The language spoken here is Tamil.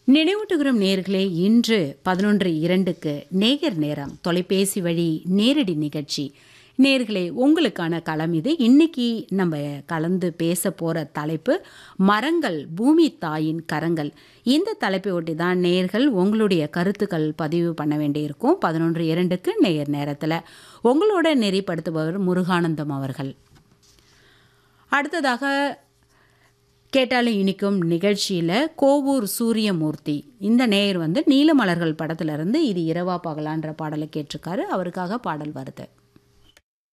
நினைவூட்டுகிறோம் நேர்களே இன்று பதினொன்று இரண்டுக்கு நேயர் நேரம் தொலைபேசி வழி நேரடி நிகழ்ச்சி நேர்களே உங்களுக்கான களம் இது இன்னைக்கு நம்ம கலந்து பேச போகிற தலைப்பு மரங்கள் பூமி தாயின் கரங்கள் இந்த தலைப்பை ஒட்டி தான் நேர்கள் உங்களுடைய கருத்துக்கள் பதிவு பண்ண வேண்டியிருக்கும் பதினொன்று இரண்டுக்கு நேயர் நேரத்தில் உங்களோட நெறிப்படுத்துபவர் முருகானந்தம் அவர்கள் அடுத்ததாக கேட்டாலும் இனிக்கும் நிகழ்ச்சியில் கோவூர் சூரியமூர்த்தி இந்த நேயர் வந்து நீலமலர்கள் படத்துல இருந்து இது இரவா பகலான்ற பாடலை கேட்டிருக்காரு அவருக்காக பாடல் வருது